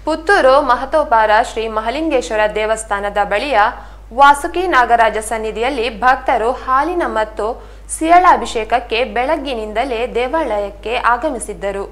ಪುತ್ತೂರು ಮಹತೋಪಾರ ಶ್ರೀ ಮಹಲಿಂಗೇಶ್ವರ ದೇವಸ್ಥಾನದ ಬಳಿಯ ವಾಸುಕಿ ನಾಗರಾಜ ಸನ್ನಿಧಿಯಲ್ಲಿ ಭಕ್ತರು ಹಾಲಿನ ಮತ್ತು ಸಿಯಳಾಭಿಷೇಕಕ್ಕೆ ಬೆಳಗ್ಗಿನಿಂದಲೇ ದೇವಾಲಯಕ್ಕೆ ಆಗಮಿಸಿದ್ದರು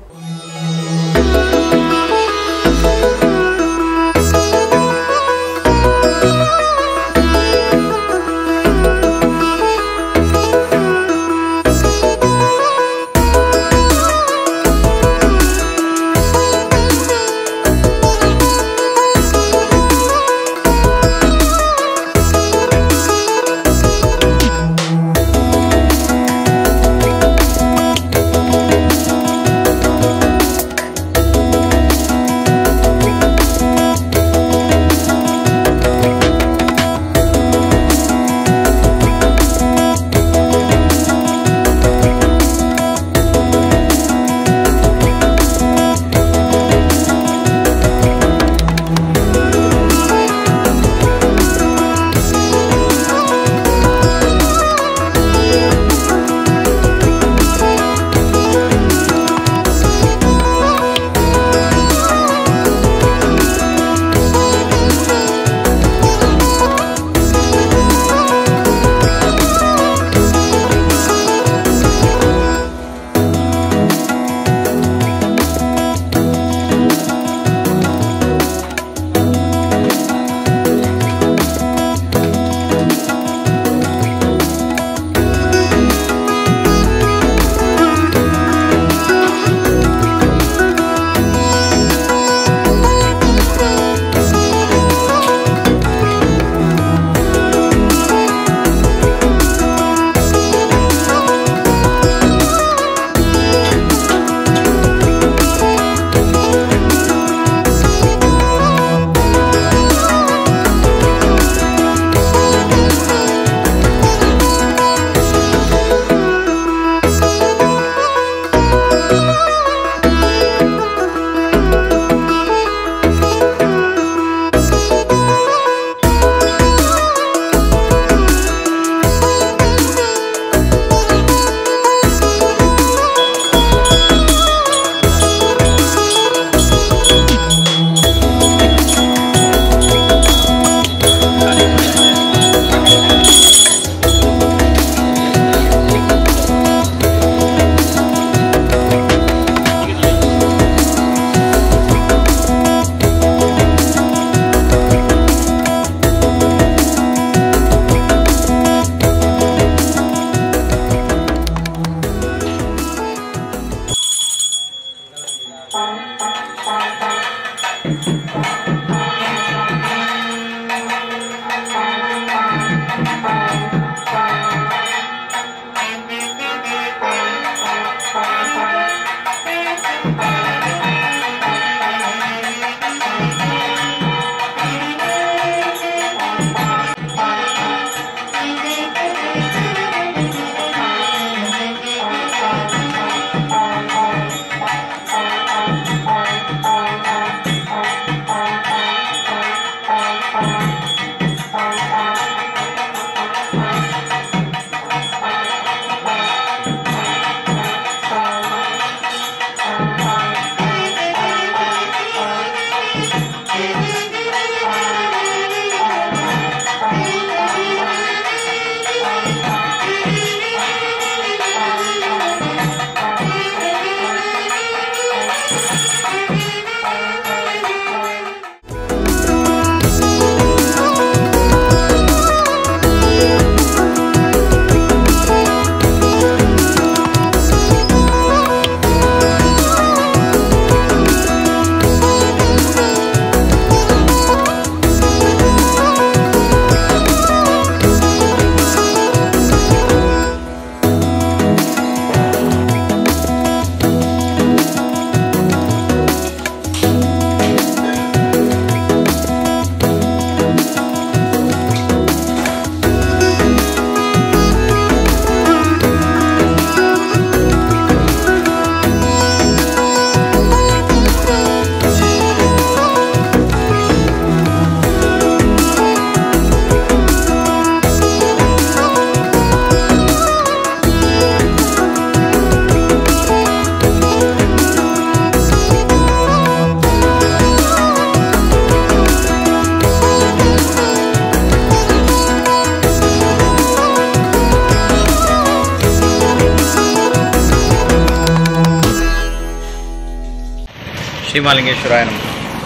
ಶ್ರೀಮಾಲಿಂಗೇಶ್ವರಾಯ ನಮಃ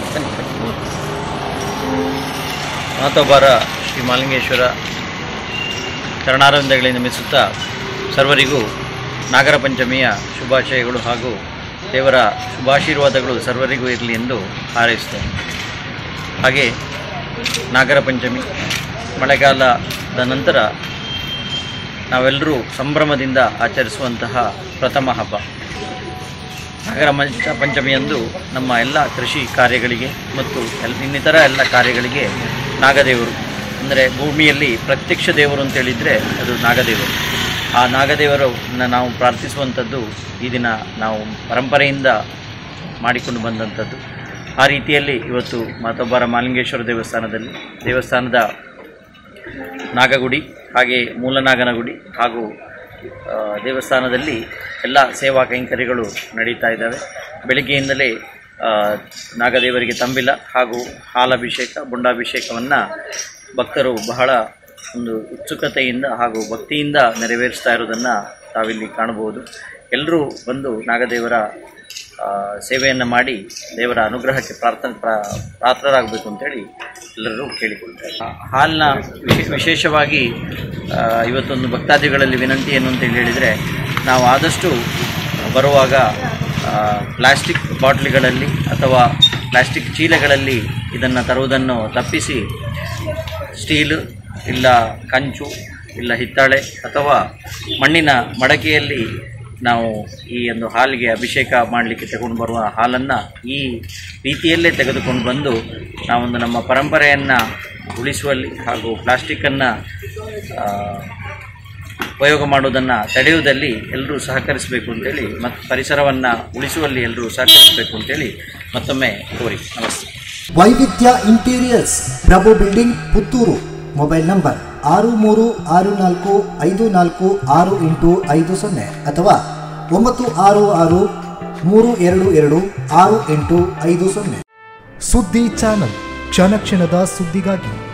ಮಾತೊಬ್ಬರ ಶ್ರೀ ಮಾಲಿಂಗೇಶ್ವರ ಚರಣಾರವಿಂದಗಳಿಂದ ಮಿಸುತ್ತಾ ಸರ್ವರಿಗೂ ನಾಗರ ಪಂಚಮಿಯ ಶುಭಾಶಯಗಳು ಹಾಗೂ ದೇವರ ಶುಭಾಶೀರ್ವಾದಗಳು ಸರ್ವರಿಗೂ ಇರಲಿ ಎಂದು ಹಾರೈಸುತ್ತೇನೆ ಹಾಗೆ ನಾಗರ ಪಂಚಮಿ ಮಳೆಗಾಲದ ನಂತರ ನಾವೆಲ್ಲರೂ ಸಂಭ್ರಮದಿಂದ ಆಚರಿಸುವಂತಹ ಪ್ರಥಮ ಹಬ್ಬ ನಾಗರ ಮಂಚ ಪಂಚಮಿಯಂದು ನಮ್ಮ ಎಲ್ಲ ಕೃಷಿ ಕಾರ್ಯಗಳಿಗೆ ಮತ್ತು ಎಲ್ ಇನ್ನಿತರ ಎಲ್ಲ ಕಾರ್ಯಗಳಿಗೆ ನಾಗದೇವರು ಅಂದರೆ ಭೂಮಿಯಲ್ಲಿ ಪ್ರತ್ಯಕ್ಷ ದೇವರು ಅಂತ ಹೇಳಿದರೆ ಅದು ನಾಗದೇವರು ಆ ನಾಗದೇವರನ್ನು ನಾವು ಪ್ರಾರ್ಥಿಸುವಂಥದ್ದು ಈ ದಿನ ನಾವು ಪರಂಪರೆಯಿಂದ ಮಾಡಿಕೊಂಡು ಬಂದಂಥದ್ದು ಆ ರೀತಿಯಲ್ಲಿ ಇವತ್ತು ಮಾತೊಬ್ಬರ ಮಾಲಿಂಗೇಶ್ವರ ದೇವಸ್ಥಾನದಲ್ಲಿ ದೇವಸ್ಥಾನದ ನಾಗಗುಡಿ ಹಾಗೆ ಮೂಲನಾಗನ ಗುಡಿ ಹಾಗೂ ಆ, ದೇವಸ್ಥಾನದಲ್ಲಿ ಎಲ್ಲ ಸೇವಾ ಕೈಂಕರ್ಯಗಳು ನಡೀತಾ ಇದ್ದಾವೆ ಬೆಳಿಗ್ಗೆಯಿಂದಲೇ ಆ, ನಾಗದೇವರಿಗೆ ತಂಬಿಲ ಹಾಗೂ ಹಾಲಭಿಷೇಕ ಬುಂಡಾಭಿಷೇಕವನ್ನು ಭಕ್ತರು ಬಹಳ ಒಂದು ಉತ್ಸುಕತೆಯಿಂದ ಹಾಗೂ ಭಕ್ತಿಯಿಂದ ನೆರವೇರಿಸ್ತಾ ಇರೋದನ್ನು ತಾವಿಲ್ಲಿ ಕಾಣಬಹುದು ಎಲ್ಲರೂ ಬಂದು ನಾಗದೇವರ ಆ, ಸೇವೆಯನ್ನು ಮಾಡಿ ದೇವರ ಅನುಗ್ರಹಕ್ಕೆ ಪ್ರಾರ್ಥನೆ ಪ್ರಾ ಪಾತ್ರರಾಗಬೇಕು ಅಂತೇಳಿ ಎಲ್ಲರೂ ಕೇಳಿಕೊಳ್ತಾರೆ ಆ, ಹಾಲಿನ ವಿಶೇ- ವಿಶೇಷವಾಗಿ ಆ, ಇವತ್ತೊಂದು ಭಕ್ತಾದಿಗಳಲ್ಲಿ ವಿನಂತಿ ಏನು ಅಂತೇಳಿ ಹೇಳಿದರೆ ನಾವು ಆದಷ್ಟು ಬರುವಾಗ ಆ, ಪ್ಲಾಸ್ಟಿಕ್ ಬಾಟ್ಲಿಗಳಲ್ಲಿ ಅಥವಾ ಪ್ಲಾಸ್ಟಿಕ್ ಚೀಲಗಳಲ್ಲಿ ಇದನ್ನು ತರುವುದನ್ನು ತಪ್ಪಿಸಿ ಸ್ಟೀಲು ಇಲ್ಲ ಕಂಚು ಇಲ್ಲ ಹಿತ್ತಾಳೆ ಅಥವಾ ಮಣ್ಣಿನ ಮಡಕೆಯಲ್ಲಿ ನಾವು ಈ ಒಂದು ಹಾಲಿಗೆ ಅಭಿಷೇಕ ಮಾಡಲಿಕ್ಕೆ ತಗೊಂಡು ಬರುವ ಹಾಲನ್ನು ಈ ರೀತಿಯಲ್ಲೇ ತೆಗೆದುಕೊಂಡು ಬಂದು ನಾವೊಂದು ನಮ್ಮ ಪರಂಪರೆಯನ್ನು ಉಳಿಸುವಲ್ಲಿ ಹಾಗೂ ಪ್ಲಾಸ್ಟಿಕ್ಕನ್ನು ಉಪಯೋಗ ಮಾಡುವುದನ್ನು ತಡೆಯುವುದಲ್ಲಿ ಎಲ್ಲರೂ ಸಹಕರಿಸಬೇಕು ಅಂತೇಳಿ ಮತ್ತು ಪರಿಸರವನ್ನು ಉಳಿಸುವಲ್ಲಿ ಎಲ್ಲರೂ ಸಹಕರಿಸಬೇಕು ಅಂತೇಳಿ ಮತ್ತೊಮ್ಮೆ ಕೋರಿ ನಮಸ್ತೆ Vaividhya interiors Prabhu building Puttur mobile number ಆರು ಮೂರು ಆರು ನಾಲ್ಕು ಐದು ನಾಲ್ಕು ಆರು ಎಂಟು ಐದು ಸೊನ್ನೆ ಅಥವಾ ಒಂಬತ್ತು ಆರು ಆರು ಮೂರು ಎರಡು ಎರಡು ಆರು ಎಂಟು ಐದು ಸೊನ್ನೆ ಸುದ್ದಿ ಚಾನಲ್ ಕ್ಷಣ ಕ್ಷಣದ ಸುದ್ದಿಗಾಗಿ